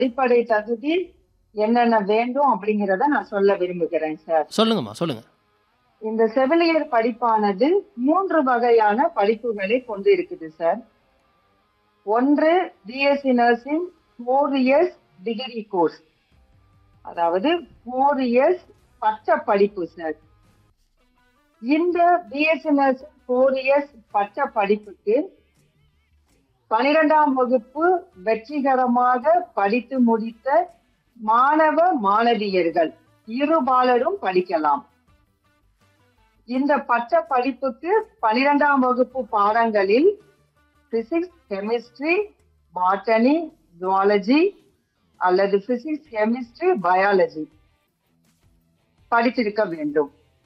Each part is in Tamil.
அடிப்படை தகுதி என்னென்ன வேண்டும் அப்படிங்கிறத நான் சொல்ல விரும்புகிறேன் சார் சொல்லுங்கம்மா சொல்லுங்க இந்த செவிலியர் படிப்பானது மூன்று வகையான படிப்புகளை கொண்டு இருக்குது சார் ஒன்று B Sc nursing four years degree course அதாவது ஃபோர் இயர்ஸ் பட்ட படிப்பு சார் இந்த பிஎஸ்சி நர்சிங் ஃபோர் இயர்ஸ் பட்ட படிப்புக்கு பனிரெண்டாம் வகுப்பு வெற்றிகரமாக படித்து முடித்த மாணவ மாணவியர்கள் இருபாலரும் படிக்கலாம் இந்த பட்ட படிப்புக்கு பனிரெண்டாம் வகுப்பு பாடங்களில் பிசிக்ஸ் கெமிஸ்ட்ரி பாட்டனி ஜுவாலஜி அல்லது பிசிக்ஸ் கெமிஸ்ட்ரி பயாலஜி படித்திருக்க வேண்டும்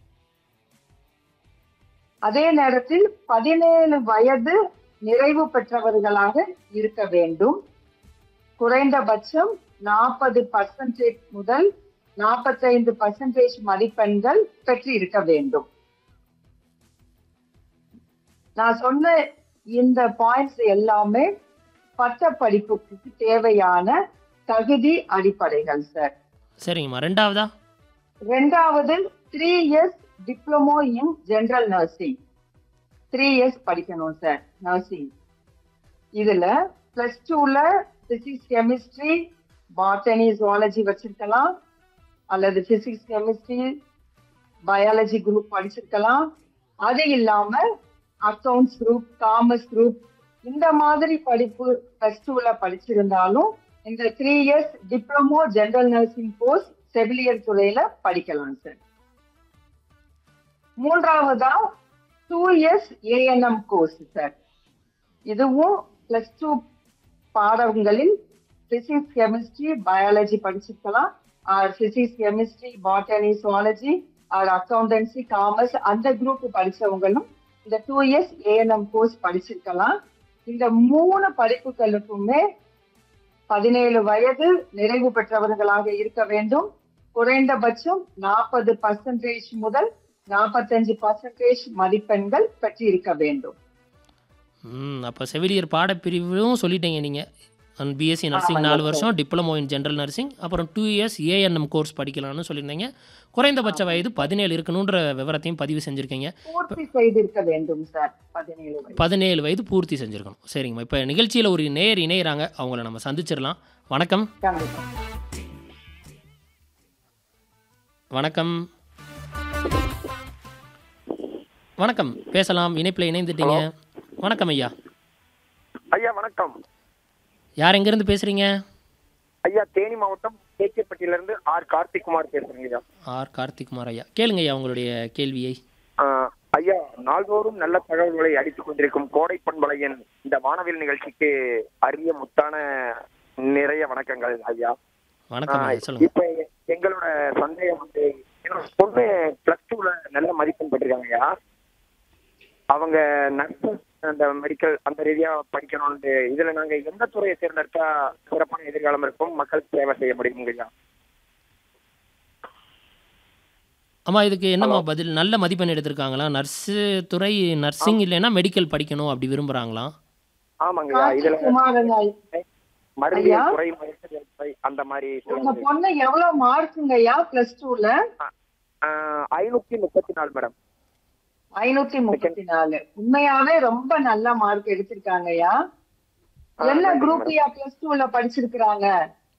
அதே நேரத்தில் பதினேழு வயது நிறைவு பெற்றவர்களாக இருக்க வேண்டும் குறைந்தபட்சம் நாற்பது பர்சன்டேஜ் முதல் நாற்பத்தைந்து பர்சன்டேஜ் மதிப்பெண்கள் பெற்று இருக்க வேண்டும் நான் சொன்ன இந்த பாயிண்ட்ஸ் எல்லாமே பட்ட படிப்புக்கு தேவையான தகுதி அடிப்படைகள் சார் சரிங்கம்மா ரெண்டாவதா ரெண்டாவது three years diploma in general nursing three years படிக்கணும் சார் நர்சிங் இதுல பிளஸ் டூல பிசிக்ஸ் கெமிஸ்ட்ரி பாட்டனி ஜுவாலஜி வச்சிருக்கலாம் அல்லது பிசிக்ஸ் கெமிஸ்ட்ரி பயாலஜி குரூப் படிச்சிருக்கலாம் அது இல்லாம அக்கவுண்ட்ஸ் குரூப் காமர்ஸ் குரூப் இந்த மாதிரி படிப்பு பிளஸ் டூல படிச்சிருந்தாலும் இந்த three years diploma general nursing course செவிலியர் துறையில படிக்கலாம் சார் மூன்றாவதா two years ANM course sir இதுவும் பிளஸ் டூ பாடங்களில் பிசிக்ஸ் கெமிஸ்ட்ரி பயாலஜி படிச்சிருக்கலாம் or physics chemistry botany zoology or accountancy commerce அந்த குரூப் படிச்சவங்களும் இந்த டூ இயர்ஸ் ஏஎன்எம் கோர்ஸ் படிச்சிருக்கலாம் இந்த மூணு படிப்புகளுக்குமே பதினேழு வயது நிறைவு பெற்றவர்களாக இருக்க வேண்டும் குறைந்தபட்சம் நாற்பது பர்சன்டேஜ் முதல் நாற்பத்தஞ்சு பர்சன்டேஜ் மதிப்பெண்கள் பெற்றிருக்க வேண்டும் ம் அப்போ செவிலியர் பாடப்பிரிவும் சொல்லிட்டீங்க நீங்கள் பிஎஸ்சி நர்சிங் ஆமாங்க நாலு சார். வருஷம் டிப்ளமோ இன் ஜென்ரல் நர்சிங் அப்புறம் டூ இயர்ஸ் ஏஎன்எம் கோர்ஸ் படிக்கலாம்னு சொல்லியிருந்தீங்க குறைந்தபட்ச வயது பதினேழு இருக்கணுன்ற விவரத்தையும் பதிவு செஞ்சுருக்கீங்க பூர்த்தி செய்திருக்க வேண்டும் சார் பதினேழு வயது பதினேழு வயது பூர்த்தி செஞ்சுருக்கணும் சரிங்கம்மா இப்போ நிகழ்ச்சியில் ஒரு நேர் இணையறாங்க அவங்கள நம்ம சந்திச்சிடலாம் வணக்கம் கண்டிப்பா வணக்கம் வணக்கம் பேசலாம் இணைப்பில் இணைந்துட்டீங்க வணக்கம் ஐயா ஐயா வணக்கம் யார் எங்கேருந்து பேசுகிறீங்க ஐயா தேனி மாவட்டம் கேகேப்பட்டியிலிருந்து ஆர் கார்த்திக் குமார் பேசுறேங்க ஐயா ஆர் கார்த்திக்குமார் ஐயா கேளுங்க ஐயா உங்களுடைய கேள்வியை ஆஹ், ஐயா நாள்தோறும் நல்ல தகவல்களை அடித்துக் கொண்டிருக்கும் கோடை பண்பலையன் இந்த வானவில் நிகழ்ச்சிக்கு அரிய முத்தான நிறைய வணக்கங்கள் ஐயா வணக்கம் ஆஹ், ஐயா சொல்லுங்க இப்ப எங்களோட சந்தேகம் வந்து என்னோட பொண்ணு பிளஸ் டூல நல்ல மதிப்பெண் பெற்றிருக்காங்க ஐயா அவங்க நர்ஸ் அந்த மெடிக்கல் அந்த ரீதியா படிக்கணும்னு இதுல நாங்க எந்த துறையை தேர்ந்தெடுத்தா சிறப்பான எதிர்காலம் இருக்கும் மக்களுக்கு சேவை செய்ய முடியும் ஐயா ஆமா இதுக்கு என்னம்மா பதில் நல்ல மதிப்பெண் எடுத்திருக்காங்களா நர்ஸு துறை நர்சிங் இல்லைன்னா மெடிக்கல் படிக்கணும் அப்படி விரும்புகிறாங்களா ஆமாங்க ஐயா இதுல குமாரங்க மருந்தியல் ஐயா. துறை மருத்துவ துறை அந்த மாதிரி உங்க பொண்ணு எவ்வளவு மார்க்குங்கய்யா பிளஸ் டூல ஐநூத்தி முப்பத்தி நாலு மேடம் ஐநூத்தி முப்பத்தி நாலு உண்மையாவே ரொம்ப நல்ல மார்க் எடுத்திருக்காங்கய்யா ஆ, என்ன நன்றி குரூப் மேடம். யா பிளஸ் டூல படிச்சிருக்காங்க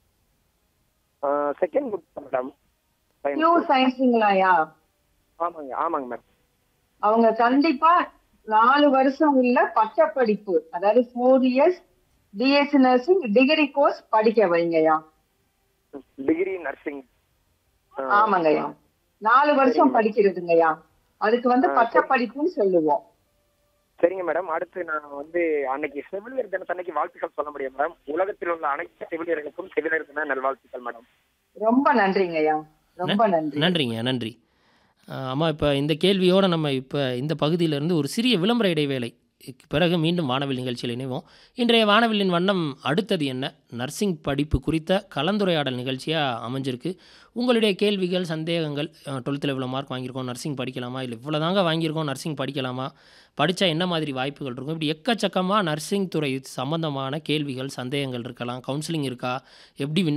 செகண்ட் குரூப் மேடம் பியூ சயின்ஸுங்களாயா ஆமாங்க ஆமாங்க மேடம் அவங்க கண்டிப்பா நாலு வருஷம் உள்ள பட்டப்படிப்பு அதாவது four years B Sc nursing degree course படிக்க வைங்கய்யா டிகிரி நர்சிங் ஆமாங்கய்யா நாலு வருஷம் சரிங்க. படிக்கிறதுங்கய்யா அதுக்கு வந்து ஆ, பட்டப்படிப்புன்னு சொல்லுவோம் சரிங்க மேடம் அடுத்து நான் வந்து அன்னைக்கு செவிலியர் தினத்தன்னைக்கு வாழ்த்துக்கள் சொல்ல முடியும் மேடம் உலகத்தில் உள்ள அனைத்து செவிலியர்களுக்கும் செவிலியர் தின நல்வாழ்த்துக்கள் மேடம் ரொம்ப நன்றிங்கய்யா ரொம்ப நன்றி நன்றிங்க நன்றி ஆமாம் இப்போ இந்த கேள்வியோடு நம்ம இப்போ இந்த பகுதியிலேருந்து ஒரு சிறிய விளம்பர இடைவேளை பிறகு மீண்டும் வானவில் நிகழ்ச்சியில் இணைவோம் இன்றைய வானவில்லின் வண்ணம் அடுத்தது என்ன நர்சிங் படிப்பு குறித்த கலந்துரையாடல் நிகழ்ச்சியாக அமைஞ்சிருக்கு உங்களுடைய கேள்விகள் சந்தேகங்கள் டுவெல்த்தில் இவ்வளோ மார்க் வாங்கியிருக்கோம் நர்சிங் படிக்கலாமா இல்லை இவ்வளோ தாங்க வாங்கியிருக்கோம் நர்சிங் படிக்கலாமா படித்தா என்ன மாதிரி வாய்ப்புகள் இருக்கும் இப்படி எக்கச்சக்கமாக நர்சிங் துறை சம்பந்தமான கேள்விகள் சந்தேகங்கள் இருக்கலாம் கவுன்சிலிங் இருக்கா எப்படி